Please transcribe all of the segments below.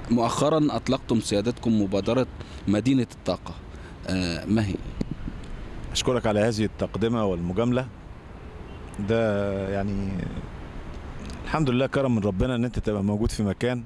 مؤخرا اطلقتم سيادتكم مبادره مدينه الطاقه آه، ما هي اشكرك على هذه التقدمه والمجامله ده يعني الحمد لله كرم من ربنا ان انت تبقى موجود في مكان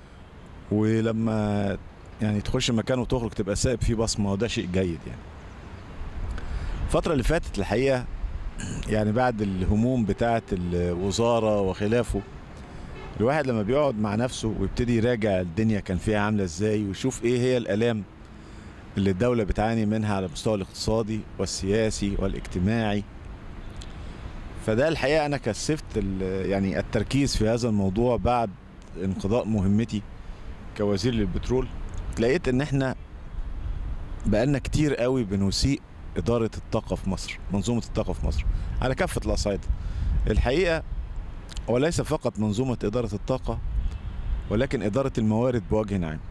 ولما يعني تخش مكان وتخرج تبقى سايب فيه بصمه وده شيء جيد يعني الفتره اللي فاتت الحقيقه يعني بعد الهموم بتاعه الوزاره وخلافه الواحد لما بيقعد مع نفسه ويبتدي يراجع الدنيا كان فيها عامله ازاي ويشوف ايه هي الالام اللي الدولة بتعاني منها على المستوى الاقتصادي والسياسي والاجتماعي فده الحقيقة أنا كثفت ال- يعني التركيز في هذا الموضوع بعد انقضاء مهمتي كوزير للبترول لقيت إن إحنا بقالنا كتير قوي بنسيء إدارة الطاقة في مصر منظومة الطاقة في مصر على كافة الأصعدة الحقيقة وليس فقط منظومة إدارة الطاقة ولكن إدارة الموارد بوجه عام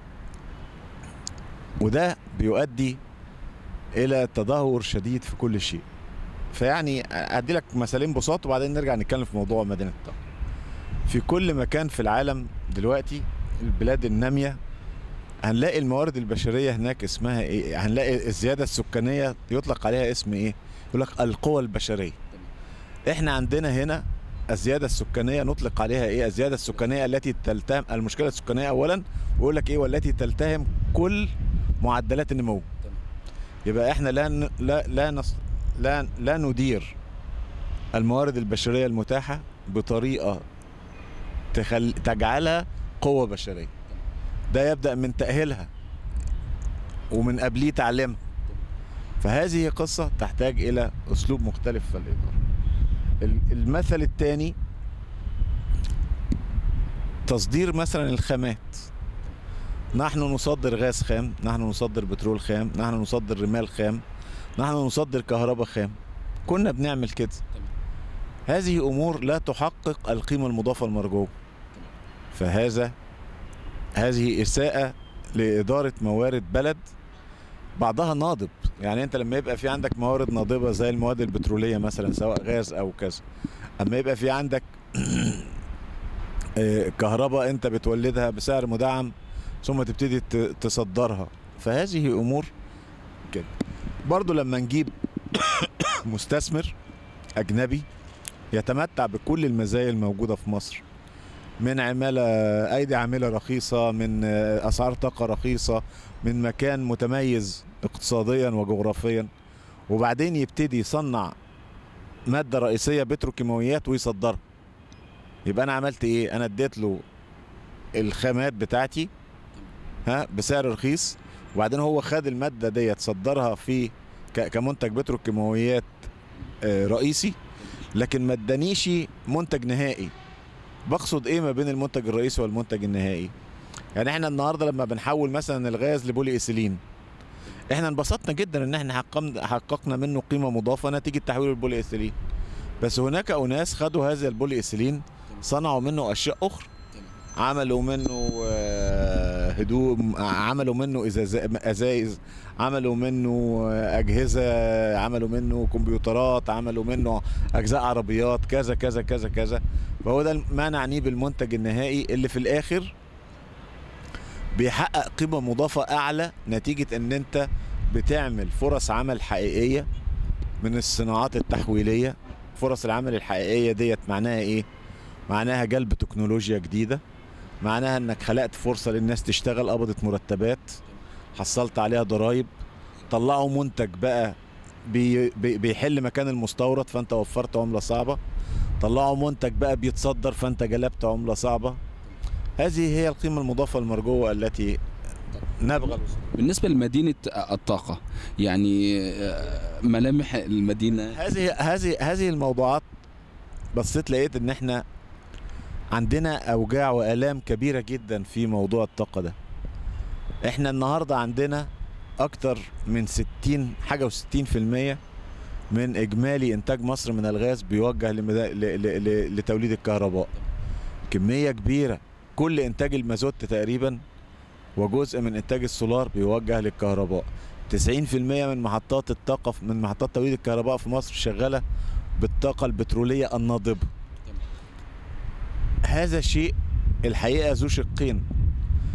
وده بيؤدي الى تدهور شديد في كل شيء فيعني ادي لك مثالين بساط وبعدين نرجع نتكلم في موضوع مدينه الطاقه في كل مكان في العالم دلوقتي البلاد الناميه هنلاقي الموارد البشريه هناك اسمها ايه هنلاقي الزياده السكانيه يطلق عليها اسم ايه يقول لك القوى البشريه احنا عندنا هنا الزياده السكانيه نطلق عليها ايه الزياده السكانيه التي تلتهم المشكله السكانيه اولا ويقول لك ايه والتي تلتهم كل معدلات النمو يبقى احنا لا ن- لا لا نص لا لا ندير الموارد البشريه المتاحه بطريقه تخل تجعلها قوه بشريه ده يبدا من تاهيلها ومن قبليه تعليمها فهذه قصه تحتاج الى اسلوب مختلف في الاداره ال- المثل الثاني تصدير مثلا الخامات نحن نصدر غاز خام نحن نصدر بترول خام نحن نصدر رمال خام نحن نصدر كهرباء خام كنا بنعمل كده هذه امور لا تحقق القيمه المضافه المرجوه فهذا هذه اساءه لاداره موارد بلد بعضها ناضب يعني انت لما يبقى في عندك موارد ناضبه زي المواد البتروليه مثلا سواء غاز او كذا اما يبقى في عندك آه، كهرباء انت بتولدها بسعر مدعم ثم تبتدي ت- تصدرها فهذه امور كده برضو لما نجيب مستثمر اجنبي يتمتع بكل المزايا الموجوده في مصر من عماله ايدي عامله رخيصه من آه، اسعار طاقه رخيصه من مكان متميز اقتصاديا وجغرافيا وبعدين يبتدي يصنع ماده رئيسيه بتروكيماويات ويصدرها يبقى انا عملت ايه انا اديت له الخامات بتاعتي ها بسعر رخيص وبعدين هو خد الماده ديت صدرها في ك- كمنتج بتروكيماويات آه، رئيسي لكن ما ادانيش منتج نهائي بقصد ايه ما بين المنتج الرئيسي والمنتج النهائي يعني احنا النهارده لما بنحول مثلا الغاز لبولي ايثيلين احنا انبسطنا جدا ان احنا حققنا حققنا منه قيمه مضافه نتيجه تحويل البولي ايثيلين بس هناك اناس خدوا هذا البولي ايثيلين صنعوا منه اشياء اخرى عملوا منه آه، هدوم عملوا منه إزاز- ازايز عملوا منه آه، اجهزه عملوا منه كمبيوترات عملوا منه اجزاء عربيات كذا كذا كذا كذا فهو ده ما نعنيه بالمنتج النهائي اللي في الاخر بيحقق قيمه مضافه اعلى نتيجه ان انت بتعمل فرص عمل حقيقيه من الصناعات التحويليه فرص العمل الحقيقيه ديت معناها ايه معناها جلب تكنولوجيا جديده معناها انك خلقت فرصه للناس تشتغل قبضت مرتبات حصلت عليها ضرائب طلعوا منتج بقى بي بي بيحل مكان المستورد فانت وفرت عمله صعبه طلعوا منتج بقى بيتصدر فانت جلبت عمله صعبه هذه هي القيمه المضافه المرجوه التي نبغى الوصول بالنسبه لمدينه الطاقه يعني آه، ملامح المدينه هذه هذه هذه الموضوعات بصيت لقيت ان احنا عندنا اوجاع والام كبيره جدا في موضوع الطاقه ده احنا النهارده عندنا اكتر من 60 حاجه و60% من اجمالي انتاج مصر من الغاز بيوجه لمدا... ل... ل... ل... لتوليد الكهرباء كميه كبيره كل انتاج المازوت تقريبا وجزء من انتاج السولار بيوجه للكهرباء 90% من محطات الطاقه من محطات توليد الكهرباء في مصر شغاله بالطاقه البتروليه الناضبه هذا شيء الحقيقه ذو شقين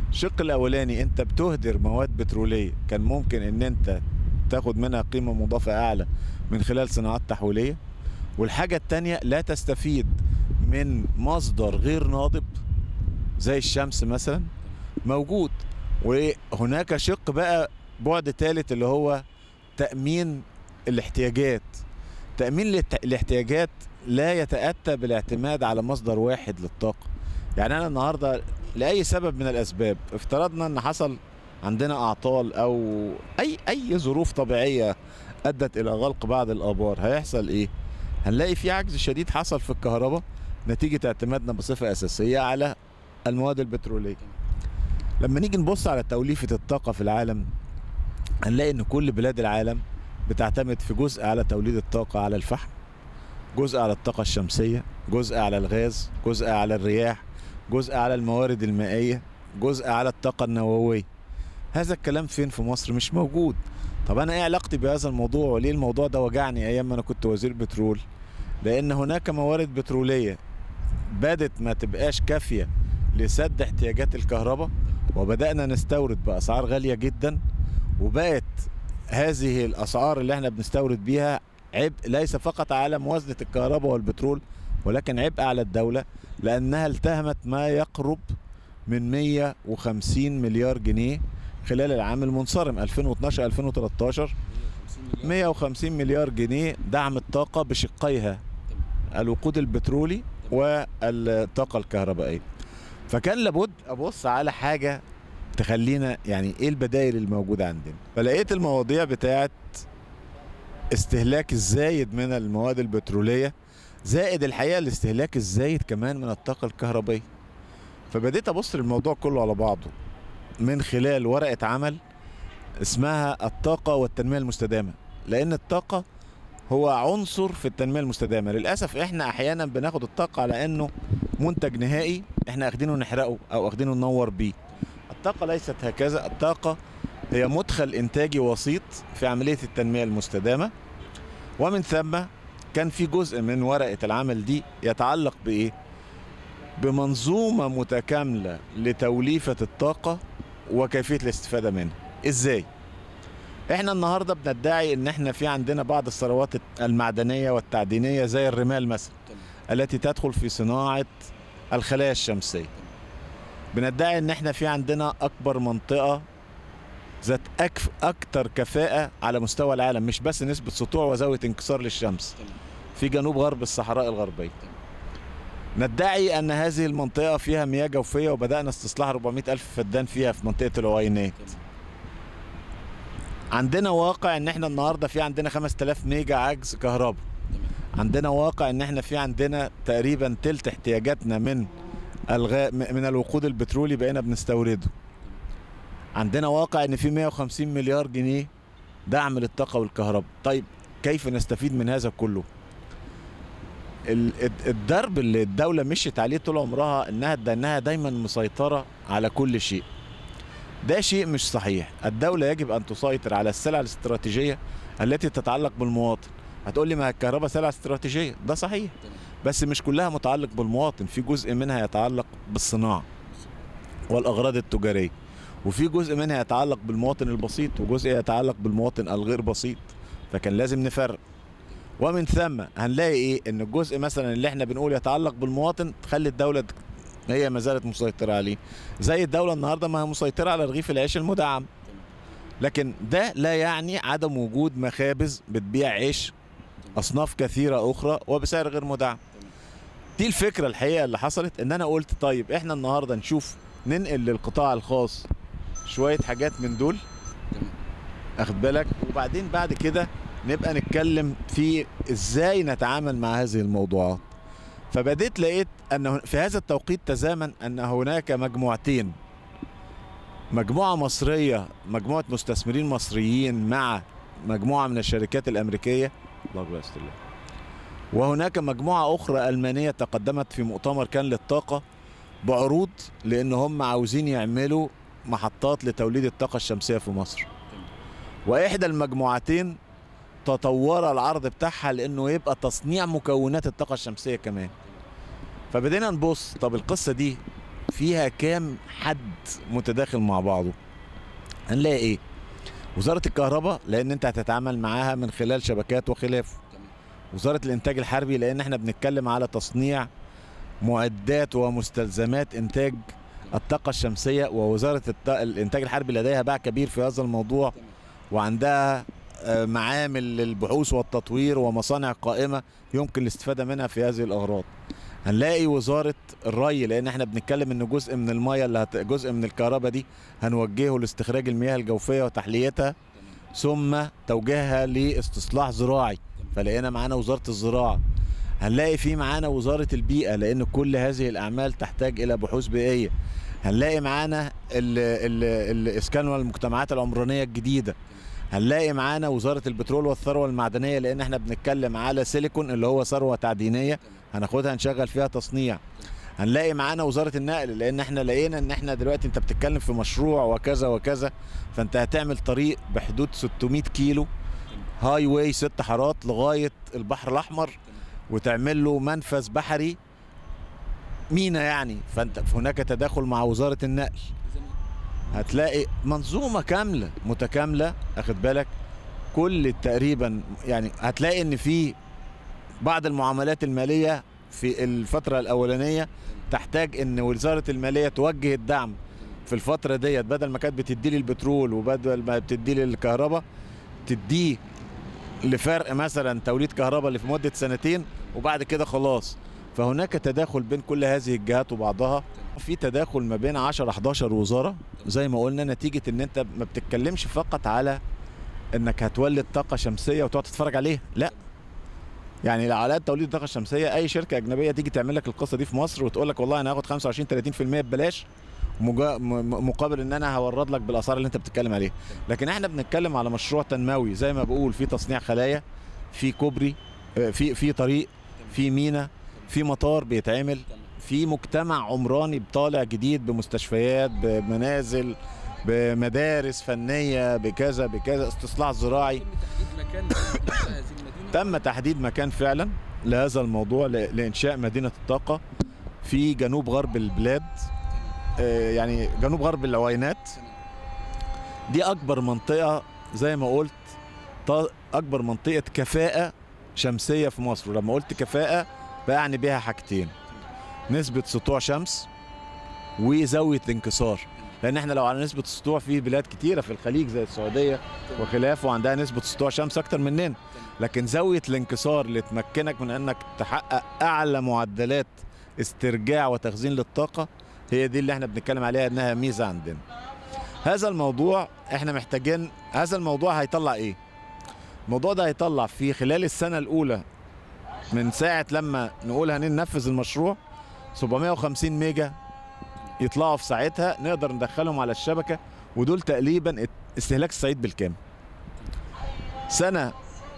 الشق الاولاني انت بتهدر مواد بتروليه كان ممكن ان انت تاخد منها قيمه مضافه اعلى من خلال صناعات تحويليه والحاجه التانية لا تستفيد من مصدر غير ناضب زي الشمس مثلا موجود وهناك شق بقى بعد ثالث اللي هو تامين الاحتياجات تامين الاحت- الاحتياجات لا يتاتى بالاعتماد على مصدر واحد للطاقه يعني انا النهارده لاي سبب من الاسباب افترضنا ان حصل عندنا اعطال او اي اي ظروف طبيعيه ادت الى غلق بعض الابار هيحصل ايه هنلاقي في عجز شديد حصل في الكهرباء نتيجه اعتمادنا بصفه اساسيه على المواد البتروليه لما نيجي نبص على توليفه الطاقه في العالم هنلاقي ان كل بلاد العالم بتعتمد في جزء على توليد الطاقه على الفحم جزء على الطاقه الشمسيه جزء على الغاز جزء على الرياح جزء على الموارد المائيه جزء على الطاقه النوويه هذا الكلام فين في مصر مش موجود طب انا ايه علاقتي بهذا الموضوع وليه الموضوع ده وجعني ايام ما انا كنت وزير بترول لان هناك موارد بتروليه بدت ما تبقاش كافيه لسد احتياجات الكهرباء وبدانا نستورد باسعار غاليه جدا وبقت هذه الاسعار اللي احنا بنستورد بيها عبء ليس فقط على موازنه الكهرباء والبترول ولكن عبء على الدوله لانها التهمت ما يقرب من 150 مليار جنيه خلال العام المنصرم 2012 2013 150 مليار جنيه دعم الطاقه بشقيها الوقود البترولي والطاقه الكهربائيه فكان لابد ابص على حاجه تخلينا يعني ايه البدائل الموجوده عندنا فلقيت المواضيع بتاعت استهلاك الزايد من المواد البتروليه زائد الحقيقه الاستهلاك الزايد كمان من الطاقه الكهربائيه فبديت ابص للموضوع كله على بعضه من خلال ورقه عمل اسمها الطاقه والتنميه المستدامه لان الطاقه هو عنصر في التنميه المستدامه للاسف احنا احيانا بناخد الطاقه على انه منتج نهائي احنا اخدينه نحرقه او اخدينه ننور بيه الطاقه ليست هكذا الطاقه هي مدخل انتاجي وسيط في عمليه التنميه المستدامه ومن ثم كان في جزء من ورقه العمل دي يتعلق بايه بمنظومه متكامله لتوليفه الطاقه وكيفيه الاستفاده منها ازاي احنا النهارده بندعي ان احنا في عندنا بعض الثروات المعدنيه والتعدينيه زي الرمال مثلا التي تدخل في صناعه الخلايا الشمسيه بندعي ان احنا في عندنا اكبر منطقه ذات أكف اكتر كفاءه على مستوى العالم مش بس نسبه سطوع وزاويه انكسار للشمس في جنوب غرب الصحراء الغربيه ندعي ان هذه المنطقه فيها مياه جوفيه وبدانا استصلاح 400 الف فدان فيها في منطقه العوينات عندنا واقع ان احنا النهارده في عندنا 5000 ميجا عجز كهرباء عندنا واقع ان احنا في عندنا تقريبا تلت احتياجاتنا من الغاء من الوقود البترولي بقينا بنستورده عندنا واقع ان في 150 مليار جنيه دعم للطاقه والكهرباء طيب كيف نستفيد من هذا كله ال- الد- الدرب اللي الدوله مشيت عليه طول عمرها انها انها دايما مسيطره على كل شيء ده شيء مش صحيح الدولة يجب أن تسيطر على السلع الاستراتيجية التي تتعلق بالمواطن هتقول لي ما الكهرباء سلع استراتيجية ده صحيح بس مش كلها متعلق بالمواطن في جزء منها يتعلق بالصناعة والأغراض التجارية وفي جزء منها يتعلق بالمواطن البسيط وجزء يتعلق بالمواطن الغير بسيط فكان لازم نفرق ومن ثم هنلاقي ايه ان الجزء مثلا اللي احنا بنقول يتعلق بالمواطن تخلي الدولة هي ما زالت مسيطرة عليه زي الدولة النهاردة ما هي مسيطرة على رغيف العيش المدعم لكن ده لا يعني عدم وجود مخابز بتبيع عيش أصناف كثيرة أخرى وبسعر غير مدعم دي الفكرة الحقيقة اللي حصلت إن أنا قلت طيب إحنا النهاردة نشوف ننقل للقطاع الخاص شوية حاجات من دول أخد بالك وبعدين بعد كده نبقى نتكلم في إزاي نتعامل مع هذه الموضوعات فبديت لقيت ان في هذا التوقيت تزامن ان هناك مجموعتين مجموعه مصريه مجموعه مستثمرين مصريين مع مجموعه من الشركات الامريكيه الله اكبر أستر الله وهناك مجموعه اخرى المانيه تقدمت في مؤتمر كان للطاقه بعروض لان هم عاوزين يعملوا محطات لتوليد الطاقه الشمسيه في مصر واحدى المجموعتين تطور العرض بتاعها لانه يبقى تصنيع مكونات الطاقه الشمسيه كمان فبدينا نبص طب القصه دي فيها كام حد متداخل مع بعضه هنلاقي ايه وزاره الكهرباء لان انت هتتعامل معاها من خلال شبكات وخلافه وزاره الانتاج الحربي لان احنا بنتكلم على تصنيع معدات ومستلزمات انتاج الطاقه الشمسيه ووزاره الط- الانتاج الحربي لديها باع كبير في هذا الموضوع وعندها آه، معامل للبحوث والتطوير ومصانع قائمه يمكن الاستفاده منها في هذه الاغراض هنلاقي وزاره الري لان احنا بنتكلم ان جزء من الميه اللي هت... جزء من الكهرباء دي هنوجهه لاستخراج المياه الجوفيه وتحليتها ثم توجيهها لاستصلاح زراعي فلقينا معانا وزاره الزراعه هنلاقي في معانا وزاره البيئه لان كل هذه الاعمال تحتاج الى بحوث بيئيه هنلاقي معانا ال... ال... الاسكان والمجتمعات العمرانيه الجديده هنلاقي معانا وزاره البترول والثروه المعدنيه لان احنا بنتكلم على سيليكون اللي هو ثروه تعدينيه هناخدها نشغل فيها تصنيع هنلاقي معانا وزاره النقل لان احنا لقينا ان احنا دلوقتي انت بتتكلم في مشروع وكذا وكذا فانت هتعمل طريق بحدود 600 كيلو هاي واي ست حارات لغايه البحر الاحمر وتعمل له منفذ بحري مينا يعني فانت هناك تداخل مع وزاره النقل هتلاقي منظومه كامله متكامله اخد بالك كل تقريبا يعني هتلاقي ان في بعض المعاملات الماليه في الفتره الاولانيه تحتاج ان وزاره الماليه توجه الدعم في الفتره ديت بدل ما كانت بتدي لي البترول وبدل ما بتدي لي الكهرباء تديه لفرق مثلا توليد كهرباء اللي في مده سنتين وبعد كده خلاص فهناك تداخل بين كل هذه الجهات وبعضها في تداخل ما بين 10 11 وزاره زي ما قلنا نتيجه ان انت ما بتتكلمش فقط على انك هتولد طاقه شمسيه وتقعد تتفرج عليها لا يعني على توليد الطاقه الشمسيه اي شركه اجنبيه تيجي تعمل لك القصه دي في مصر وتقول لك والله انا هاخد 25 30% ببلاش مجا- م- مقابل ان انا هورد لك بالاسعار اللي انت بتتكلم عليها لكن احنا بنتكلم على مشروع تنموي زي ما بقول في تصنيع خلايا في كوبري آه، في في طريق في مينا في مطار بيتعمل في مجتمع عمراني طالع جديد بمستشفيات بمنازل بمدارس فنيه بكذا بكذا استصلاح زراعي تم تحديد مكان فعلا لهذا الموضوع ل- لانشاء مدينه الطاقه في جنوب غرب البلاد آه، يعني جنوب غرب العوينات دي اكبر منطقه زي ما قلت ط- اكبر منطقه كفاءه شمسيه في مصر ولما قلت كفاءه بعني بيها حاجتين نسبه سطوع شمس وزاويه انكسار لان احنا لو على نسبه السطوع في بلاد كتيره في الخليج زي السعوديه وخلافه وعندها نسبه سطوع شمس اكتر مننا لكن زاويه الانكسار اللي تمكنك من انك تحقق اعلى معدلات استرجاع وتخزين للطاقه هي دي اللي احنا بنتكلم عليها انها ميزه عندنا هذا الموضوع احنا محتاجين هذا الموضوع هيطلع ايه الموضوع ده هيطلع في خلال السنه الاولى من ساعه لما نقول هننفذ المشروع 750 ميجا يطلعوا في ساعتها نقدر ندخلهم على الشبكه ودول تقريبا استهلاك الصعيد بالكامل سنه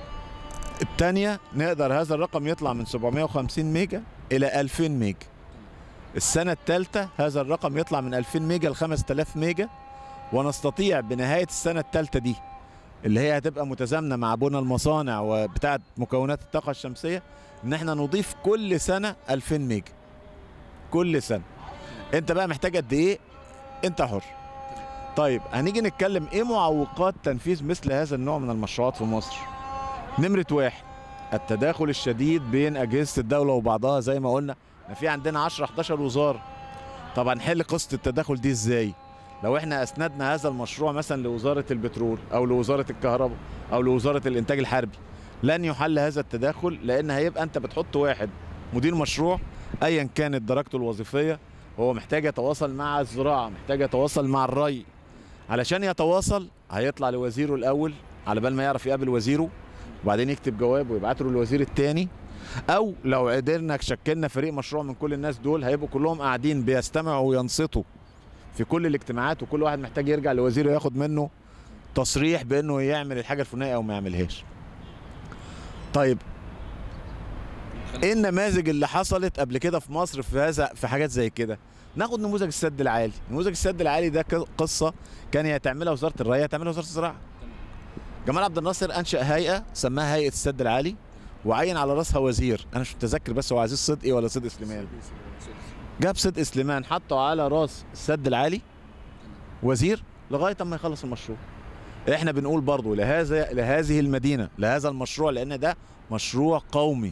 الثانيه نقدر هذا الرقم يطلع من 750 ميجا الى 2000 ميجا السنه الثالثه هذا الرقم يطلع من 2000 ميجا ل 5000 ميجا ونستطيع بنهايه السنه الثالثه دي اللي هي هتبقى متزامنه مع بنى المصانع وبتاعه مكونات الطاقه الشمسيه ان احنا نضيف كل سنه 2000 ميجا كل سنه انت بقى محتاج قد ايه انت حر طيب هنيجي نتكلم ايه معوقات تنفيذ مثل هذا النوع من المشروعات في مصر نمرة واحد التداخل الشديد بين أجهزة الدولة وبعضها زي ما قلنا إحنا في عندنا 10 11 وزارة طب هنحل قصة التداخل دي ازاي لو احنا اسندنا هذا المشروع مثلا لوزارة البترول او لوزارة الكهرباء او لوزارة الانتاج الحربي لن يحل هذا التداخل لان هيبقى انت بتحط واحد مدير مشروع ايا كانت درجته الوظيفية هو محتاج يتواصل مع الزراعة محتاج يتواصل مع الري علشان يتواصل هيطلع لوزيره الاول على بال ما يعرف يقابل وزيره وبعدين يكتب جواب ويبعته للوزير التاني او لو قدرنا شكلنا فريق مشروع من كل الناس دول هيبقوا كلهم قاعدين بيستمعوا وينصتوا في كل الاجتماعات وكل واحد محتاج يرجع لوزيره ياخد منه تصريح بانه يعمل الحاجه الفلانيه او ما يعملهاش طيب ايه النماذج اللي حصلت قبل كده في مصر في هذا في حاجات زي كده ناخد نموذج السد العالي نموذج السد العالي ده ك- قصه كان يا تعملها وزاره الري يا تعملها وزاره الزراعه جمال عبد الناصر انشا هيئه سماها هيئه السد العالي وعين على راسها وزير انا مش متذكر بس هو عزيز صدقي ولا صدقي سليمان جاب صدق سليمان حطه على راس السد العالي وزير لغايه اما يخلص المشروع احنا بنقول برضو لهذا لهذه المدينه لهذا المشروع لان ده مشروع قومي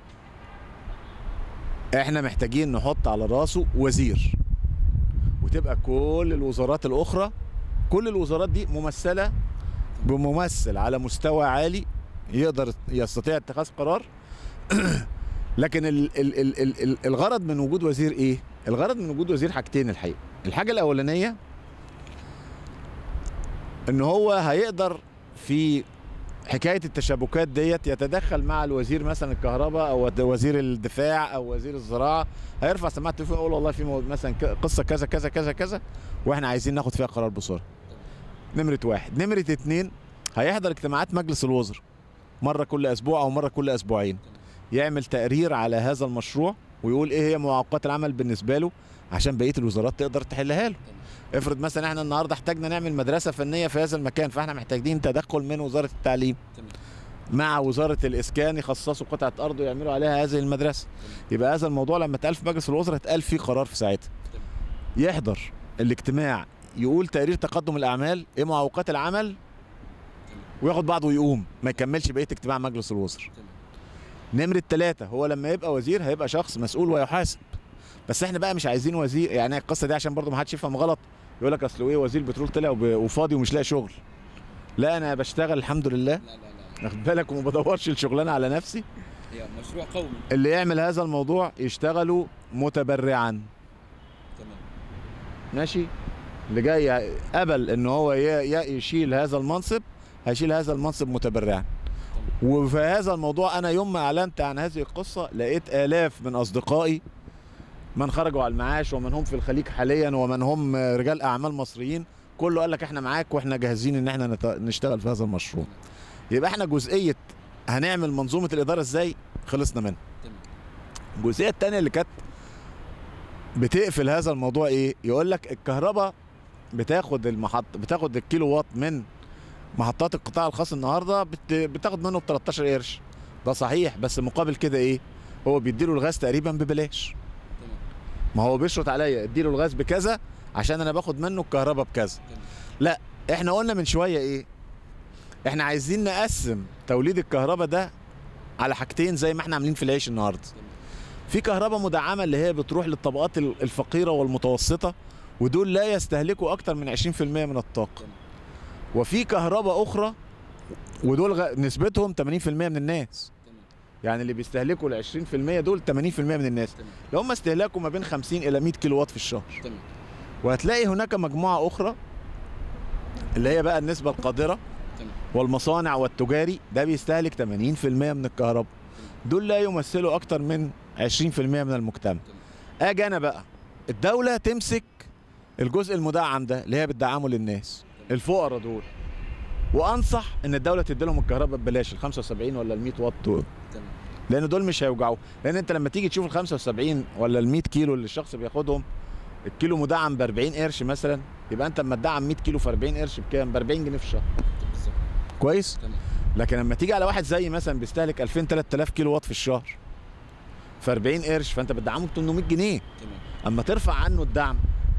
احنا محتاجين نحط على راسه وزير وتبقى كل الوزارات الاخرى كل الوزارات دي ممثله بممثل على مستوى عالي يقدر يستطيع اتخاذ قرار لكن ال ال ال ال ال الغرض من وجود وزير ايه الغرض من وجود وزير حاجتين الحقيقه الحاجه الاولانيه ان هو هيقدر في حكايه التشابكات ديت يتدخل مع الوزير مثلا الكهرباء او وزير الدفاع او وزير الزراعه هيرفع سماعه التليفون يقول والله في مو- مثلا ك- قصه كذا كذا كذا كذا واحنا عايزين ناخد فيها قرار بسرعه نمره واحد نمره اتنين هيحضر اجتماعات مجلس الوزراء مره كل اسبوع او مره كل اسبوعين يعمل تقرير على هذا المشروع ويقول ايه هي معوقات العمل بالنسبه له عشان بقيه الوزارات تقدر تحلها له افرض مثلا احنا النهارده احتاجنا نعمل مدرسه فنيه في هذا المكان فاحنا محتاجين تدخل من وزاره التعليم تمام. مع وزاره الاسكان يخصصوا قطعه ارض ويعملوا عليها هذه المدرسه يبقى هذا الموضوع لما اتقال في مجلس الوزراء اتقال فيه قرار في ساعتها يحضر الاجتماع يقول تقرير تقدم الاعمال ايه معوقات العمل وياخد بعضه ويقوم ما يكملش بقيه اجتماع مجلس الوزراء نمرة ثلاثة هو لما يبقى وزير هيبقى شخص مسؤول ويحاسب بس احنا بقى مش عايزين وزير يعني القصة دي عشان برضو ما حدش يفهم غلط يقول لك اصل ايه وزير بترول طلع وب- وفاضي ومش لاقي شغل لا انا بشتغل الحمد لله لا لا لا واخد بالك وما بدورش الشغلانه على نفسي هي مشروع قومي اللي يعمل هذا الموضوع يشتغلوا متبرعا تمام ماشي اللي جاي قبل ان هو ي- ي- يشيل هذا المنصب هيشيل هذا المنصب متبرعا وفي هذا الموضوع انا يوم ما اعلنت عن هذه القصه لقيت الاف من اصدقائي من خرجوا على المعاش ومن هم في الخليج حاليا ومن هم رجال اعمال مصريين كله قال لك احنا معاك واحنا جاهزين ان احنا نت- نشتغل في هذا المشروع يبقى احنا جزئيه هنعمل منظومه الاداره ازاي خلصنا منها تمام الجزئيه الثانيه اللي كانت بتقفل هذا الموضوع ايه يقول لك الكهرباء بتاخد المحط بتاخد الكيلو وات من محطات القطاع الخاص النهارده بت... بتاخد منه ب 13 قرش ده صحيح بس مقابل كده ايه هو بيديله الغاز تقريبا ببلاش تمام ما هو بيشرط عليا اديله الغاز بكذا عشان انا باخد منه الكهرباء بكذا تمام احنا قلنا من شويه ايه احنا عايزين نقسم توليد الكهرباء ده على حاجتين زي ما احنا عاملين في العيش النهارده تمام في كهرباء مدعمه اللي هي بتروح للطبقات ال- الفقيره والمتوسطه ودول لا يستهلكوا اكتر من 20% من الطاقه تمام. وفي كهرباء اخرى ودول غ... نسبتهم 80% من الناس تمام يعني اللي بيستهلكوا ال 20% دول 80% من الناس تمام اللي هم استهلاكهم ما بين 50 الى 100 كيلو وات في الشهر تمام وهتلاقي هناك مجموعه اخرى اللي هي بقى النسبه القادره تمام والمصانع والتجاري ده بيستهلك 80% من الكهرباء دول لا يمثلوا اكتر من 20% من المجتمع اجي انا بقى الدوله تمسك الجزء المدعم ده اللي هي بتدعمه للناس الفقراء دول وانصح ان الدوله تدي لهم الكهرباء ببلاش ال 75 ولا ال 100 واط دول تمام لان دول مش هيوجعوا لان انت لما تيجي تشوف ال 75 ولا ال 100 كيلو اللي الشخص بياخدهم الكيلو مدعم ب 40 قرش مثلا يبقى انت اما تدعم 100 كيلو في 40 قرش بكام ب 40 جنيه في الشهر بالظبط كويس تمام لكن لما تيجي على واحد زي مثلا بيستهلك 2000 3000 كيلو وات في الشهر في 40 قرش فانت بتدعمه ب 800 جنيه تمام اما ترفع عنه الدعم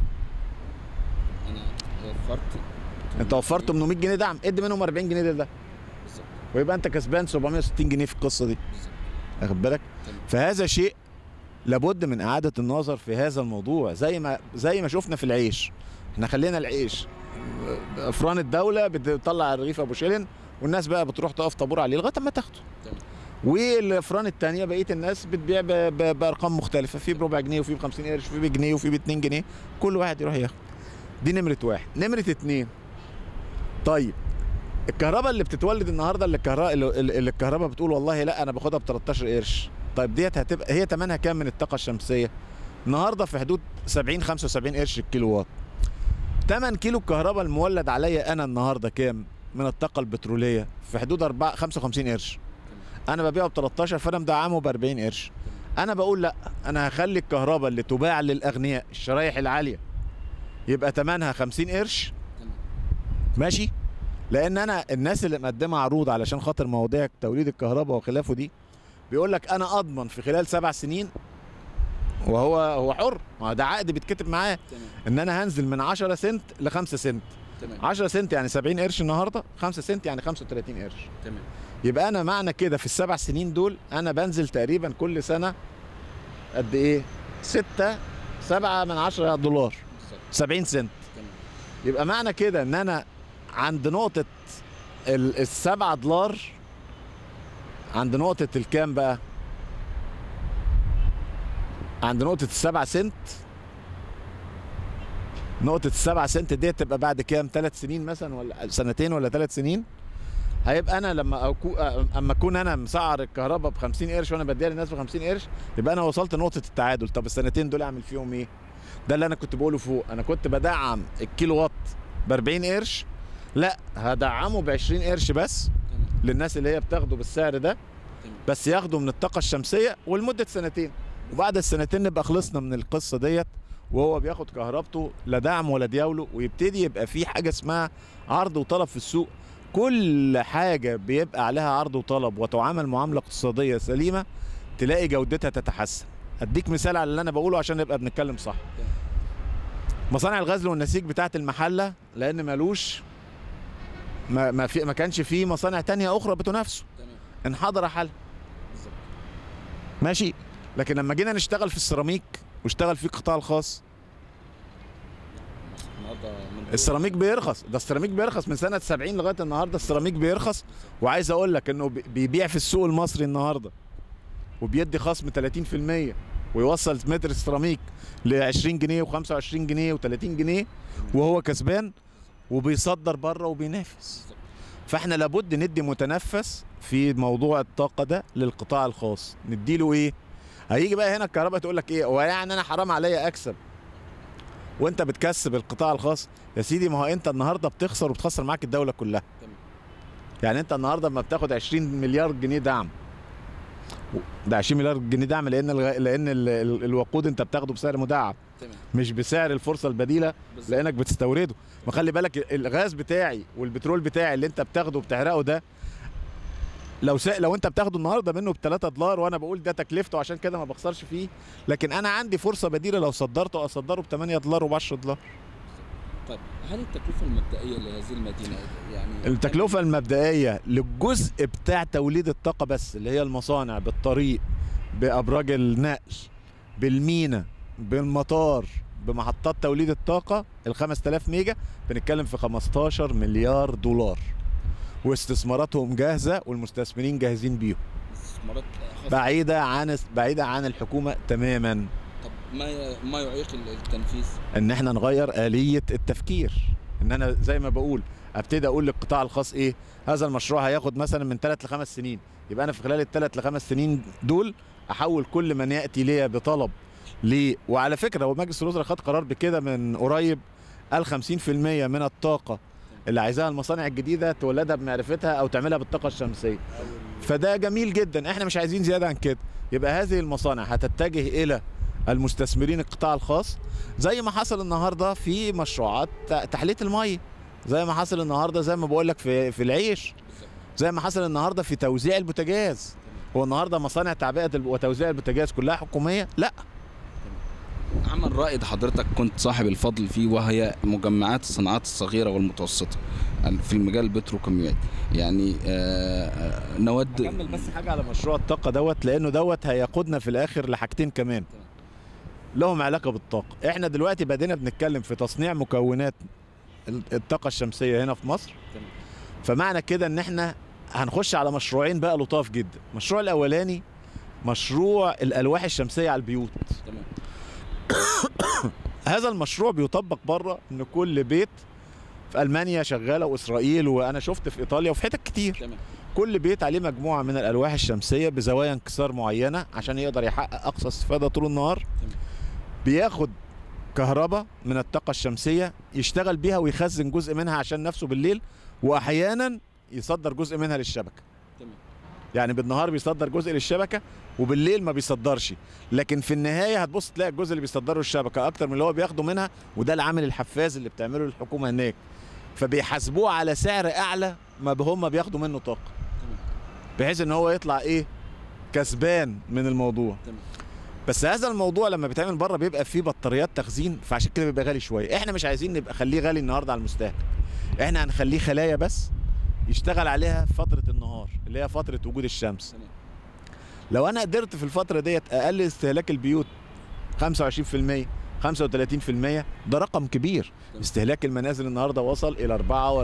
انا وفرت انت وفرت 800 جنيه دعم ادي منهم 40 جنيه ده بالظبط ويبقى انت كسبان 760 جنيه في القصه دي بالظبط واخد بالك تمام. فهذا شيء لابد من اعاده النظر في هذا الموضوع زي ما زي ما شفنا في العيش احنا خلينا العيش افران الدوله بتطلع الرغيف ابو شيلن والناس بقى بتروح تقف طابور عليه لغايه اما تاخده تمام. والافران الثانيه بقيه الناس بتبيع ب- ب- بارقام مختلفه في بربع جنيه وفي ب 50 قرش وفي بجنيه وفي ب 2 جنيه كل واحد يروح ياخد دي نمره واحد نمره اتنين طيب الكهرباء اللي بتتولد النهارده اللي الكهرباء اللي اللي الكهرباء بتقول والله لا انا باخدها ب 13 قرش طيب ديت هتبقى هي ثمنها كام من الطاقه الشمسيه النهارده في حدود 70 75 قرش الكيلو وات 8 كيلو الكهرباء المولد عليا انا النهارده كام من الطاقه البتروليه في حدود 4 55 قرش انا ببيعه ب 13 فانا مدعمه ب 40 قرش انا بقول لا انا هخلي الكهرباء اللي تباع للاغنياء الشرايح العاليه يبقى ثمنها 50 قرش تمام ماشي لان انا الناس اللي مقدمه عروض علشان خاطر مواضيع توليد الكهرباء وخلافه دي بيقول لك انا اضمن في خلال سبع سنين وهو هو حر ما هو ده عقد بيتكتب معاه تمام ان انا هنزل من 10 سنت ل 5 سنت تمام 10 سنت يعني 70 قرش النهارده 5 سنت يعني 35 قرش تمام يبقى انا معنى كده في السبع سنين دول انا بنزل تقريبا كل سنه قد ايه 6 7 من 10 دولار بالظبط 70 سنت تمام يبقى معنى كده ان انا عند نقطة ال- السبعة دولار عند نقطة الكام بقى؟ عند نقطة السبعة سنت نقطة السبعة سنت دي تبقى بعد كام؟ ثلاث سنين مثلا ولا سنتين ولا ثلاث سنين؟ هيبقى انا لما أكو... اما اكون انا مسعر الكهرباء ب 50 قرش وانا بديها للناس ب 50 قرش يبقى انا وصلت نقطة التعادل، طب السنتين دول اعمل فيهم ايه؟ ده اللي انا كنت بقوله فوق، انا كنت بدعم الكيلو وات ب 40 قرش لا هدعمه ب 20 قرش بس تمام للناس اللي هي بتاخده بالسعر ده تمام. بس ياخده من الطاقة الشمسية ولمدة سنتين وبعد السنتين نبقى خلصنا من القصة ديت وهو بياخد كهربته لا دعم ولا دياوله ويبتدي يبقى في حاجة اسمها عرض وطلب في السوق كل حاجة بيبقى عليها عرض وطلب وتعامل معاملة اقتصادية سليمة تلاقي جودتها تتحسن اديك مثال على اللي انا بقوله عشان نبقى بنتكلم صح مصانع الغزل والنسيج بتاعت المحلة لان ملوش ما ما في ما كانش في مصانع تانية اخرى بتنافسه تمام انحدر حالها بالظبط ماشي لكن لما جينا نشتغل في السيراميك واشتغل في القطاع الخاص النهارده من السيراميك بيرخص ده السيراميك بيرخص من سنة 70 لغاية النهاردة السيراميك بيرخص وعايز اقول لك انه بي- بيبيع في السوق المصري النهاردة وبيدي خصم 30% ويوصل متر السيراميك ل 20 جنيه و25 جنيه و30 جنيه وهو كسبان وبيصدر بره وبينافس فاحنا لابد ندي متنفس في موضوع الطاقة ده للقطاع الخاص نديله ايه هيجي بقى هنا الكهرباء تقول لك ايه هو يعني انا حرام عليا اكسب وانت بتكسب القطاع الخاص يا سيدي ما هو انت النهارده بتخسر وبتخسر معاك الدولة كلها تمام. يعني انت النهارده لما بتاخد 20 مليار جنيه دعم ده 20 مليار جنيه دعم لان الغ... لان ال... ال... الوقود انت بتاخده بسعر مدعم تمام مش بسعر الفرصه البديله بالظبط. لانك بتستورده ما خلي بالك الغاز بتاعي والبترول بتاعي اللي انت بتاخده وبتحرقه ده لو س... لو انت بتاخده النهارده منه ب 3 دولار وانا بقول ده تكلفته عشان كده ما بخسرش فيه لكن انا عندي فرصه بديله لو صدرته اصدره ب 8 دولار وب 10 دولار طيب هل التكلفه المبدئيه لهذه المدينه يعني التكلفه المبدئيه للجزء بتاع توليد الطاقه بس اللي هي المصانع بالطريق بابراج النقل بالمينا بالمطار بمحطات توليد الطاقه ال 5000 ميجا بنتكلم في 15 مليار دولار واستثماراتهم جاهزه والمستثمرين جاهزين بيهم استثمارات خاصه بعيده عن بعيده عن الحكومه تماما طب ما ي- ما يعيق التنفيذ ان احنا نغير آلية التفكير ان انا زي ما بقول ابتدي اقول للقطاع الخاص ايه هذا المشروع هياخد مثلا من 3 ل 5 سنين يبقى انا في خلال الثلاث لخمس سنين دول احول كل من ياتي ليا بطلب ليه وعلى فكره هو مجلس الوزراء خد قرار بكده من قريب قال 50% من الطاقه اللي عايزاها المصانع الجديده تولدها بمعرفتها او تعملها بالطاقه الشمسيه فده جميل جدا احنا مش عايزين زياده عن كده يبقى هذه المصانع هتتجه الى المستثمرين القطاع الخاص زي ما حصل النهارده في مشروعات ت- تحليه الميه زي ما حصل النهارده زي ما بقول لك في في العيش بالظبط زي ما حصل النهارده في توزيع البوتاجاز هو النهارده مصانع تعبئه الب- وتوزيع البوتاجاز كلها حكوميه لا عمل رائد حضرتك كنت صاحب الفضل فيه وهي مجمعات الصناعات الصغيره والمتوسطه في المجال البتروكيماوي يعني آه، آه، نود كمل بس حاجه على مشروع الطاقه دوت لانه دوت هيقودنا في الاخر لحاجتين كمان تمام. لهم علاقه بالطاقه احنا دلوقتي بدينا بنتكلم في تصنيع مكونات ال- الطاقه الشمسيه هنا في مصر تمام. فمعنى كده ان احنا هنخش على مشروعين بقى لطاف جدا المشروع الاولاني مشروع الالواح الشمسيه على البيوت تمام هذا المشروع بيطبق بره ان كل بيت في المانيا شغاله واسرائيل وانا شفت في ايطاليا وفي حتت كتير تمام كل بيت عليه مجموعه من الالواح الشمسيه بزوايا انكسار معينه عشان يقدر يحقق اقصى استفاده طول النهار تمام. بياخد كهرباء من الطاقه الشمسيه يشتغل بيها ويخزن جزء منها عشان نفسه بالليل واحيانا يصدر جزء منها للشبكه تمام يعني بالنهار بيصدر جزء للشبكه وبالليل ما بيصدرش لكن في النهايه هتبص تلاقي الجزء اللي بيصدره الشبكه اكتر من اللي هو بياخده منها وده العامل الحفاز اللي بتعمله الحكومه هناك فبيحاسبوه على سعر اعلى ما هم بياخدوا منه طاقه تمام بحيث ان هو يطلع ايه كسبان من الموضوع تمام بس هذا الموضوع لما بيتعمل بره بيبقى فيه بطاريات تخزين فعشان كده بيبقى غالي شويه احنا مش عايزين نبقى خليه غالي النهارده على المستهلك احنا هنخليه خلايا بس يشتغل عليها في فتره النهار اللي هي فتره وجود الشمس تمام. لو انا قدرت في الفتره ديت اقلل استهلاك البيوت 25% 35% ده رقم كبير تمام. استهلاك المنازل النهارده وصل الى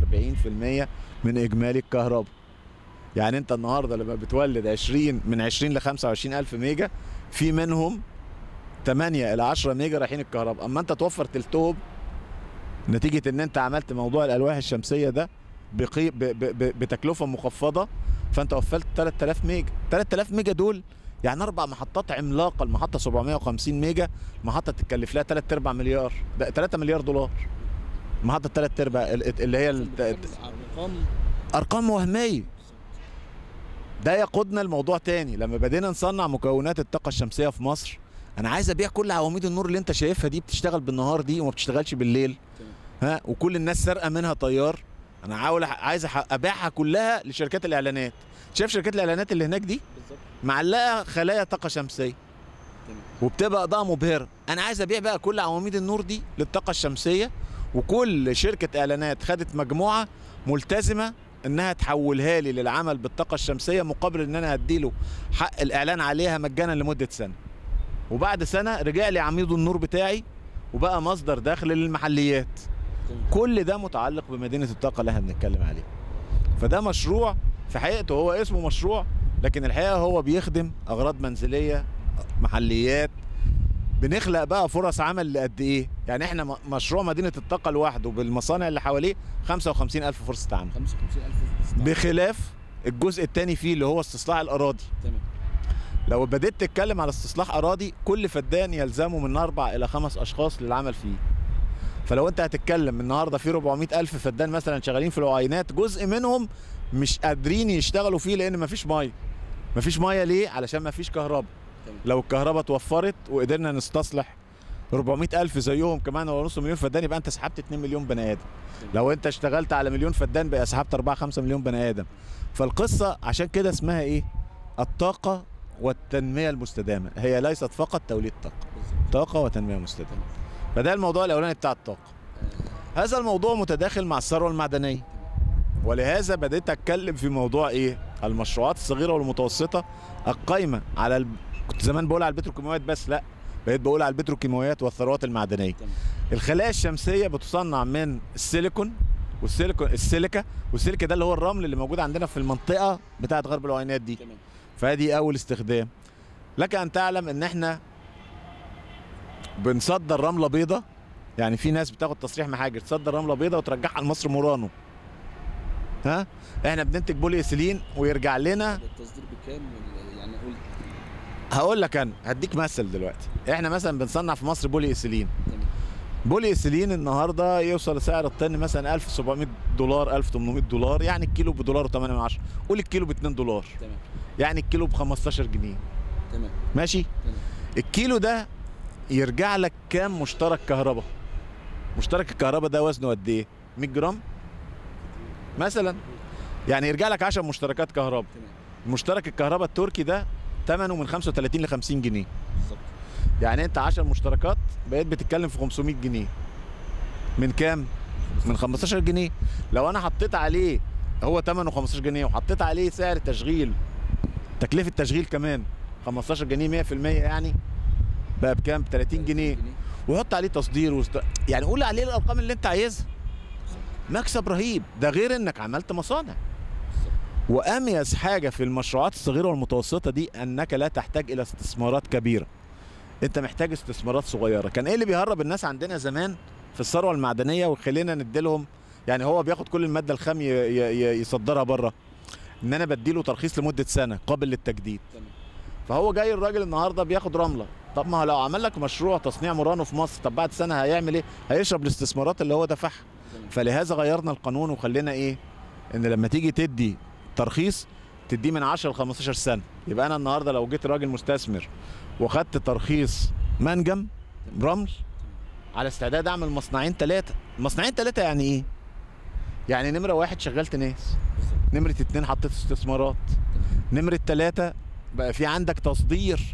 44% من اجمالي الكهرباء يعني انت النهارده لما بتولد 20 من 20 ل 25 الف ميجا في منهم 8 الى 10 ميجا رايحين الكهرباء اما انت توفر تلتهم نتيجه ان انت عملت موضوع الالواح الشمسيه ده بقي... ب... ب... ب... بتكلفه مخفضه فانت وفرت 3000 ميجا 3000 ميجا دول يعني اربع محطات عملاقه المحطه 750 ميجا محطه تتكلف لها 3 ارباع مليار ده 3 مليار دولار محطه 3 ارباع ال- اللي هي ال- ارقام ارقام وهميه ده يقودنا لموضوع تاني لما بدينا نصنع مكونات الطاقه الشمسيه في مصر انا عايز ابيع كل عواميد النور اللي انت شايفها دي بتشتغل بالنهار دي وما بتشتغلش بالليل ها وكل الناس سارقه منها طيار انا عاول عايز أح- ابيعها كلها لشركات الاعلانات شايف شركات الاعلانات اللي هناك دي بالظبط معلقه خلايا طاقه شمسيه تمام. وبتبقى اضاءه مبهره انا عايز ابيع بقى كل عواميد النور دي للطاقه الشمسيه وكل شركه اعلانات خدت مجموعه ملتزمه انها تحولها لي للعمل بالطاقه الشمسيه مقابل ان انا هديله حق الاعلان عليها مجانا لمده سنه وبعد سنه رجع لي عميد النور بتاعي وبقى مصدر دخل للمحليات تمام. كل ده متعلق بمدينه الطاقه اللي احنا بنتكلم عليها فده مشروع في حقيقته هو اسمه مشروع لكن الحقيقه هو بيخدم اغراض منزليه محليات بنخلق بقى فرص عمل لقد ايه يعني احنا م- مشروع مدينه الطاقه لوحده بالمصانع اللي حواليه 55 الف فرصه عمل 55000 بخلاف الجزء الثاني فيه اللي هو استصلاح الاراضي تمام لو بديت تتكلم على استصلاح اراضي كل فدان يلزمه من اربع الى خمس اشخاص للعمل فيه فلو انت هتتكلم النهارده في 400 الف فدان مثلا شغالين في العينات جزء منهم مش قادرين يشتغلوا فيه لان مفيش ميه مفيش ميه ليه علشان مفيش كهرباء تمام. لو الكهرباء اتوفرت وقدرنا نستصلح 400 الف زيهم كمان ولا نص مليون فدان يبقى انت سحبت 2 مليون بني ادم لو انت اشتغلت على مليون فدان بقى سحبت 4 5 مليون بني ادم فالقصه عشان كده اسمها ايه الطاقه والتنميه المستدامه هي ليست فقط توليد طاقه بالظبط. طاقه وتنميه مستدامه فده الموضوع الاولاني بتاع الطاقه هذا الموضوع متداخل مع الثروه المعدنيه ولهذا بديت اتكلم في موضوع ايه المشروعات الصغيره والمتوسطه القايمه على ال... كنت زمان بقول على البتروكيماويات بس لا بقيت بقول على البتروكيماويات والثروات المعدنيه تمام. الخلايا الشمسيه بتصنع من السيليكون والسيليكون السيليكا والسيليكا ده اللي هو الرمل اللي موجود عندنا في المنطقه بتاعه غرب العينات دي تمام فادي اول استخدام لك ان تعلم ان احنا بنصدر رمله بيضة يعني في ناس بتاخد تصريح محاجر تصدر رمله بيضة وترجعها لمصر مورانو ها احنا بننتج بولي ايثيلين ويرجع لنا التصدير بكام ولا- يعني قول هقول لك انا هديك مثل دلوقتي احنا مثلا بنصنع في مصر بولي ايثيلين تمام بولي ايثيلين النهارده يوصل سعر الطن مثلا 1700 دولار 1800 دولار يعني الكيلو بدولار و8 من عشرة قول الكيلو ب 2 دولار تمام يعني الكيلو ب 15 جنيه تمام ماشي تمام الكيلو ده يرجع لك كام مشترك كهرباء مشترك الكهرباء ده وزنه قد ايه 100 جرام مثلا يعني يرجع لك 10 مشتركات كهرباء تمام مشترك الكهرباء التركي ده ثمنه من 35 ل 50 جنيه بالظبط يعني انت 10 مشتركات بقيت بتتكلم في 500 جنيه من كام من 15 جنيه لو انا حطيت عليه هو ثمنه 15 جنيه وحطيت عليه سعر تشغيل تكلفه تشغيل كمان 15 جنيه 100% يعني بقى بكام 30 جنيه ويحط عليه تصدير وست... يعني قول عليه الارقام اللي انت عايزها مكسب رهيب ده غير انك عملت مصانع واميز حاجه في المشروعات الصغيره والمتوسطه دي انك لا تحتاج الى استثمارات كبيره انت محتاج استثمارات صغيره كان ايه اللي بيهرب الناس عندنا زمان في الثروه المعدنيه ويخلينا نديلهم يعني هو بياخد كل الماده الخام ي... ي... ي... يصدرها بره ان انا بديله ترخيص لمده سنه قابل للتجديد تمام فهو جاي الراجل النهارده بياخد رمله طب ما هو لو عمل لك مشروع تصنيع مرانو في مصر طب بعد سنه هيعمل ايه هيشرب الاستثمارات اللي هو دفعها تمام فلهذا غيرنا القانون وخلينا ايه ان لما تيجي تدي ترخيص تديه من 10 ل 15 سنه يبقى انا النهارده لو جيت راجل مستثمر وخدت ترخيص منجم رمل على استعداد اعمل مصنعين ثلاثه مصنعين ثلاثه يعني ايه يعني نمره واحد شغلت ناس بالظبط نمره اتنين حطيت استثمارات نمره ثلاثه بقى في عندك تصدير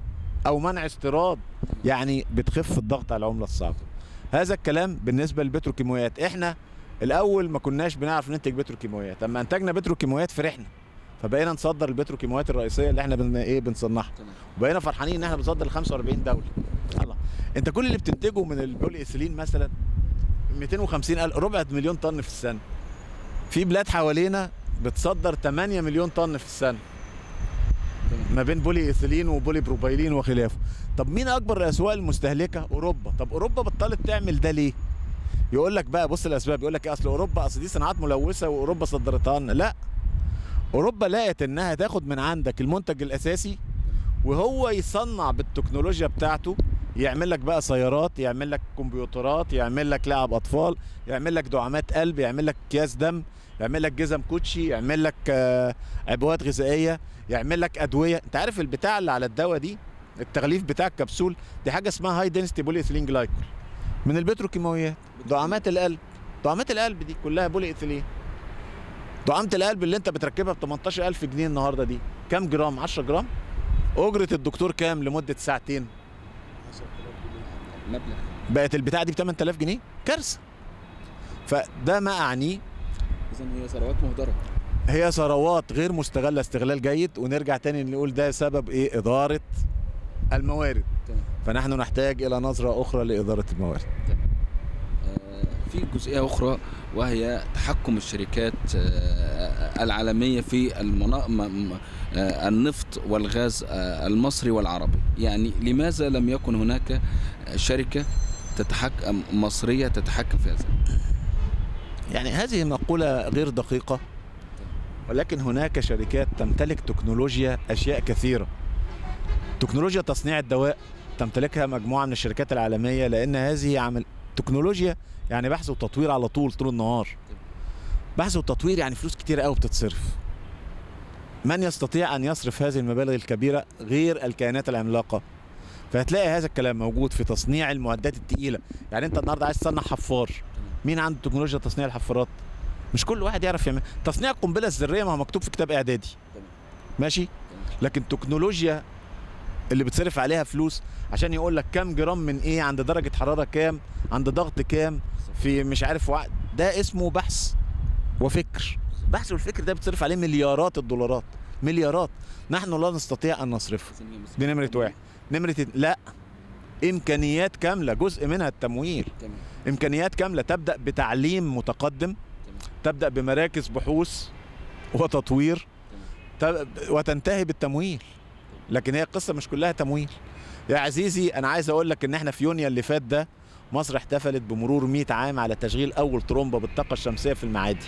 او منع استيراد يعني بتخف الضغط على العمله الصعبه هذا الكلام بالنسبه للبتروكيماويات احنا الاول ما كناش بنعرف ننتج بتروكيماويات اما انتجنا بتروكيماويات فرحنا فبقينا نصدر البتروكيماويات الرئيسيه اللي احنا بن ايه بنصنعها تمام وبقينا فرحانين ان احنا بنصدر ل 45 دوله الله انت كل اللي بتنتجه من البولي ايثيلين مثلا 250 الف ربع مليون طن في السنه في بلاد حوالينا بتصدر 8 مليون طن في السنه تمام ما بين بولي ايثيلين وبولي بروبايلين وخلافه طب مين اكبر الاسواق المستهلكه اوروبا طب اوروبا بطلت تعمل ده ليه يقول لك بقى بص الاسباب يقول لك إيه، اصل اوروبا اصل دي صناعات ملوثه واوروبا صدرتها لنا لا اوروبا لقت انها تاخد من عندك المنتج الاساسي وهو يصنع بالتكنولوجيا بتاعته يعمل لك بقى سيارات يعمل لك كمبيوترات يعمل لك لعب اطفال يعمل لك دعامات قلب يعمل لك اكياس دم يعمل لك جزم كوتشي يعمل لك آه، عبوات غذائيه يعمل لك ادويه انت عارف البتاع اللي على الدواء دي التغليف بتاع الكبسول دي حاجه اسمها هاي دنسيتي بولي ايثيلين جلايكول من البتروكيماويات دعامات القلب دعامات القلب دي كلها بولي ايثيلين دعامة القلب اللي انت بتركبها ب 18000 جنيه النهارده دي كام جرام 10 جرام اجرة الدكتور كام لمدة ساعتين مبلغ بقت البتاعة دي ب 8000 جنيه كارثة فده ما اعنيه اذا هي ثروات مهدره هي ثروات غير مستغلة استغلال جيد ونرجع تاني نقول ده سبب ايه إدارة الموارد تمام فنحن نحتاج إلى نظرة أخرى لإدارة الموارد آه، في جزئيه اخرى وهي تحكم الشركات آه، العالميه في المنا... م- م- آه، النفط والغاز آه، المصري والعربي يعني لماذا لم يكن هناك شركه تتحكم مصريه تتحكم في هذا يعني هذه مقولة غير دقيقة ولكن هناك شركات تمتلك تكنولوجيا أشياء كثيرة تكنولوجيا تصنيع الدواء تمتلكها مجموعة من الشركات العالمية لأن هذه عمل تكنولوجيا يعني بحث وتطوير على طول طول النهار بحث وتطوير يعني فلوس كتير قوي بتتصرف من يستطيع أن يصرف هذه المبالغ الكبيرة غير الكيانات العملاقة فهتلاقي هذا الكلام موجود في تصنيع المعدات التقيلة يعني انت النهارده عايز تصنع حفار مين عنده تكنولوجيا تصنيع الحفارات مش كل واحد يعرف يعمل تصنيع القنبله الذريه ما هو مكتوب في كتاب اعدادي تمام. ماشي لكن تكنولوجيا اللي بتصرف عليها فلوس عشان يقول لك كام جرام من ايه عند درجه حراره كام عند ضغط كام في مش عارف وع... ده اسمه بحث وفكر بحث والفكر ده بتصرف عليه مليارات الدولارات مليارات نحن لا نستطيع ان نصرفه دي نمره واحد نمره اتنين- لا امكانيات كامله جزء منها التمويل تمام امكانيات كامله تبدا بتعليم متقدم تمام تبدا بمراكز بحوث وتطوير تب- وتنتهي بالتمويل لكن هي القصه مش كلها تمويل يا عزيزي انا عايز اقول لك ان احنا في يونيو اللي فات ده مصر احتفلت بمرور 100 عام على تشغيل اول ترومبه بالطاقه الشمسيه في المعادي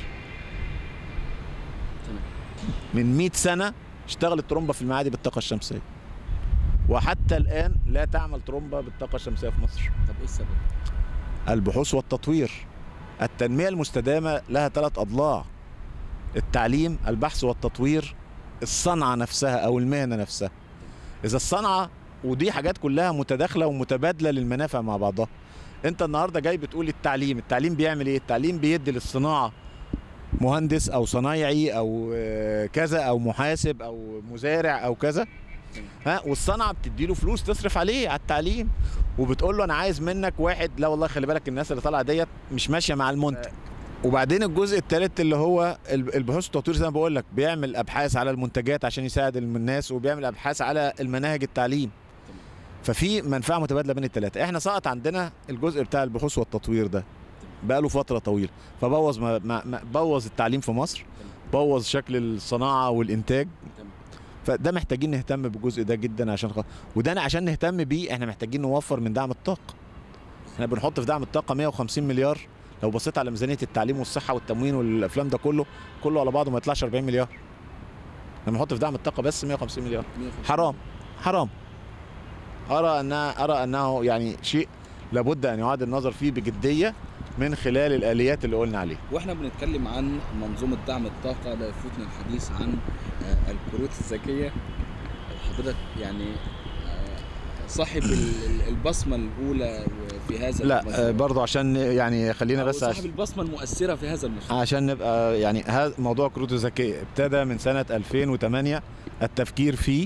تمام. من 100 سنه اشتغلت ترومبه في المعادي بالطاقه الشمسيه وحتى الان لا تعمل ترومبه بالطاقه الشمسيه في مصر طب ايه السبب؟ البحوث والتطوير التنمية المستدامة لها ثلاث أضلاع التعليم البحث والتطوير الصنعة نفسها أو المهنة نفسها إذا الصنعة ودي حاجات كلها متداخلة ومتبادلة للمنافع مع بعضها أنت النهاردة جاي بتقول التعليم التعليم بيعمل إيه؟ التعليم بيدي للصناعة مهندس أو صنايعي أو آه، كذا أو محاسب أو مزارع أو كذا ها والصنعة بتديله فلوس تصرف عليه على التعليم وبتقول له انا عايز منك واحد لا والله خلي بالك الناس اللي طالعه ديت مش ماشيه مع المنتج وبعدين الجزء الثالث اللي هو الب- البحوث والتطوير زي ما بقول لك بيعمل ابحاث على المنتجات عشان يساعد الم- الناس وبيعمل ابحاث على المناهج التعليم ففي منفعه متبادله بين الثلاثه احنا سقط عندنا الجزء بتاع البحوث والتطوير ده بقاله فتره طويله فبوظ ما ما ما بوظ التعليم في مصر بوظ شكل الصناعه والانتاج تمام. فده محتاجين نهتم بالجزء ده جدا عشان خ... وده أنا عشان نهتم بيه احنا محتاجين نوفر من دعم الطاقه احنا بنحط في دعم الطاقه 150 مليار لو بصيت على ميزانيه التعليم والصحه والتموين والافلام ده كله كله على بعضه ما يطلعش 40 مليار لما نحط في دعم الطاقه بس 150 مليار 150. حرام حرام ارى انها ارى انه يعني شيء لابد ان يعاد النظر فيه بجديه من خلال الاليات اللي قلنا عليها واحنا بنتكلم عن منظومه دعم الطاقه لا يفوتنا الحديث عن آه، الكروت الذكيه حضرتك يعني آه، صاحب ال- ال- البصمه الاولى في هذا لا المشروع. آه، برضو عشان يعني خلينا أو بس صاحب عش... البصمه المؤثره في هذا المشروع عشان نبقى يعني هذا موضوع كروت الذكيه ابتدى من سنه 2008 التفكير فيه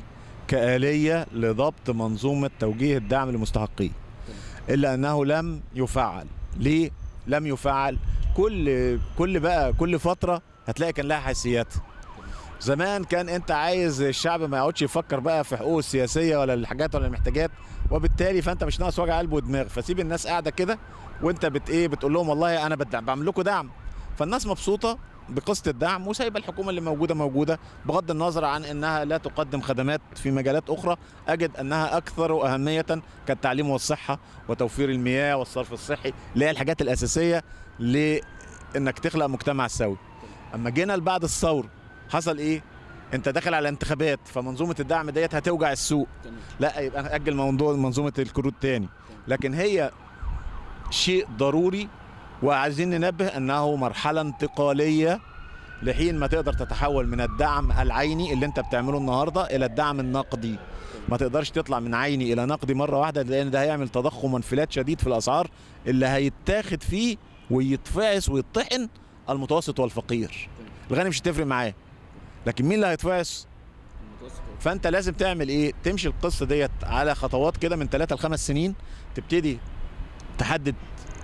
كآلية لضبط منظومة توجيه الدعم للمستحقين إلا أنه لم يفعل ليه؟ لم يفعل كل كل بقى كل فترة هتلاقي كان لها حيثياتها زمان كان انت عايز الشعب ما يقعدش يفكر بقى في حقوقه السياسيه ولا الحاجات ولا المحتاجات وبالتالي فانت مش ناقص وجع قلب ودماغ فسيب الناس قاعده كده وانت بت ايه بتقول لهم والله انا بدعم بعمل لكم دعم فالناس مبسوطه بقسط الدعم وسايبه الحكومه اللي موجوده موجوده بغض النظر عن انها لا تقدم خدمات في مجالات اخرى اجد انها اكثر اهميه كالتعليم والصحه وتوفير المياه والصرف الصحي اللي هي الحاجات الاساسيه لانك تخلق مجتمع سوي اما جينا بعد الثوره حصل ايه انت داخل على انتخابات فمنظومه الدعم ديت هتوجع السوق لا يبقى ناجل موضوع منظومه الكروت تاني لكن هي شيء ضروري وعايزين ننبه انه مرحله انتقاليه لحين ما تقدر تتحول من الدعم العيني اللي انت بتعمله النهارده الى الدعم النقدي ما تقدرش تطلع من عيني الى نقدي مره واحده لان ده هيعمل تضخم وانفلات شديد في الاسعار اللي هيتاخد فيه ويتفعس ويطحن المتوسط والفقير الغني مش هتفرق معاه لكن مين اللي هيتفعس فانت لازم تعمل ايه تمشي القصه ديت على خطوات كده من 3 ل 5 سنين تبتدي تحدد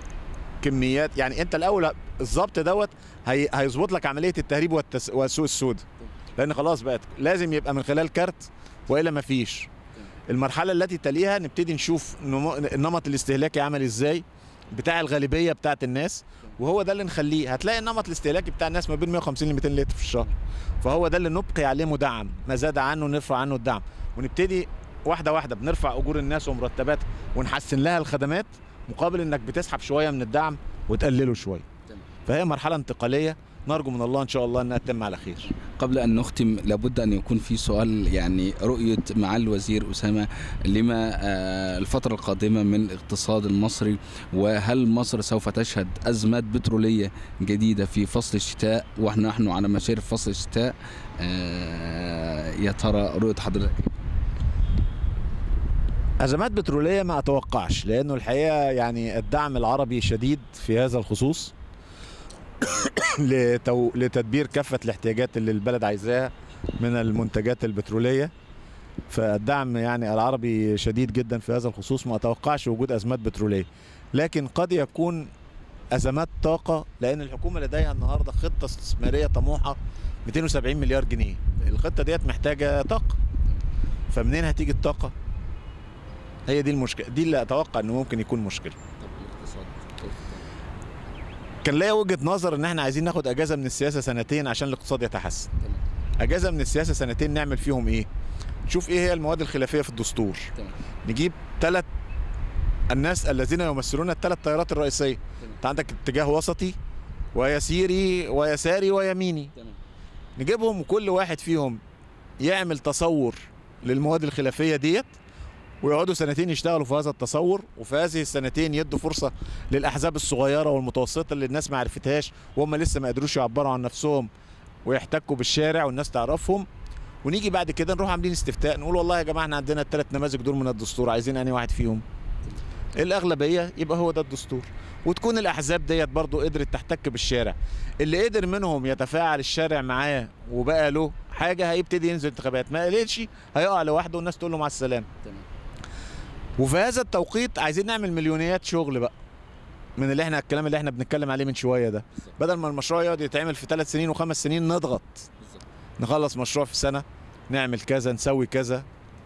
كميات يعني انت الاول الظبط دوت هي هيظبط لك عمليه التهريب والتس... والسوق السوداء لان خلاص بقت لازم يبقى من خلال كارت والا ما فيش المرحله التي تليها نبتدي نشوف نمو... النمط الاستهلاكي عمل ازاي بتاع الغالبيه بتاعت الناس وهو ده اللي نخليه هتلاقي النمط الاستهلاكي بتاع الناس ما بين 150 ل 200 لتر في الشهر فهو ده اللي نبقي عليه مدعم ما زاد عنه نرفع عنه الدعم ونبتدي واحده واحده بنرفع اجور الناس ومرتبات ونحسن لها الخدمات مقابل انك بتسحب شويه من الدعم وتقلله شويه فهي مرحله انتقاليه نرجو من الله ان شاء الله انها تتم على خير قبل ان نختم لابد ان يكون في سؤال يعني رؤيه معالي الوزير اسامه لما الفتره القادمه من الاقتصاد المصري وهل مصر سوف تشهد ازمات بتروليه جديده في فصل الشتاء ونحن على مشارف فصل الشتاء يا ترى رؤيه حضرتك ازمات بتروليه ما اتوقعش لانه الحقيقه يعني الدعم العربي شديد في هذا الخصوص لتو... لتدبير كافه الاحتياجات اللي البلد عايزاها من المنتجات البتروليه فالدعم يعني العربي شديد جدا في هذا الخصوص ما اتوقعش وجود ازمات بتروليه لكن قد يكون ازمات طاقه لان الحكومه لديها النهارده خطه استثماريه طموحه 270 مليار جنيه الخطه ديت محتاجه طاقه فمنين هتيجي الطاقه هي دي المشكله دي اللي اتوقع انه ممكن يكون مشكله كان ليا وجهه نظر ان احنا عايزين ناخد اجازه من السياسه سنتين عشان الاقتصاد يتحسن اجازه من السياسه سنتين نعمل فيهم ايه نشوف ايه هي المواد الخلافيه في الدستور نجيب ثلاث الناس الذين يمثلون الثلاث تيارات الرئيسيه انت عندك اتجاه وسطي ويسيري ويساري ويميني نجيبهم وكل واحد فيهم يعمل تصور للمواد الخلافيه ديت ويقعدوا سنتين يشتغلوا في هذا التصور وفي هذه السنتين يدوا فرصه للاحزاب الصغيره والمتوسطه اللي الناس ما عرفتهاش وهم لسه ما قدروش يعبروا عن نفسهم ويحتكوا بالشارع والناس تعرفهم ونيجي بعد كده نروح عاملين استفتاء نقول والله يا جماعه احنا عندنا الثلاث نماذج دول من الدستور عايزين انهي واحد فيهم الاغلبيه يبقى هو ده الدستور وتكون الاحزاب ديت برضو قدرت تحتك بالشارع اللي قدر منهم يتفاعل الشارع معاه وبقى له حاجه هيبتدي ينزل انتخابات ما قدرش هيقع لوحده والناس تقول له مع السلامه وفي هذا التوقيت عايزين نعمل مليونيات شغل بقى من اللي احنا الكلام اللي احنا بنتكلم عليه من شويه ده بدل ما المشروع يقعد يتعمل في ثلاث سنين وخمس سنين نضغط نخلص مشروع في سنه نعمل كذا نسوي كذا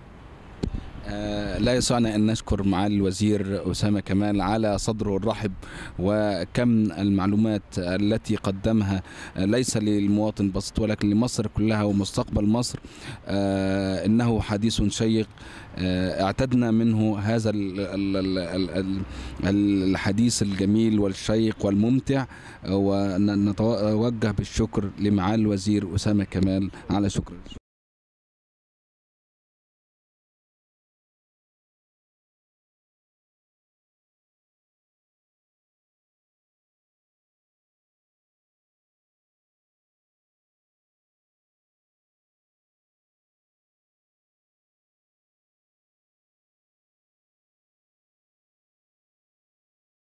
آه لا يسعنا ان نشكر معالي الوزير اسامه كمال على صدره الرحب وكم المعلومات التي قدمها ليس للمواطن بسيط ولكن لمصر كلها ومستقبل مصر آه انه حديث شيق آه اعتدنا منه هذا ال ال ال الحديث الجميل والشيق والممتع ونتوجه بالشكر لمعالي الوزير اسامه كمال على شكر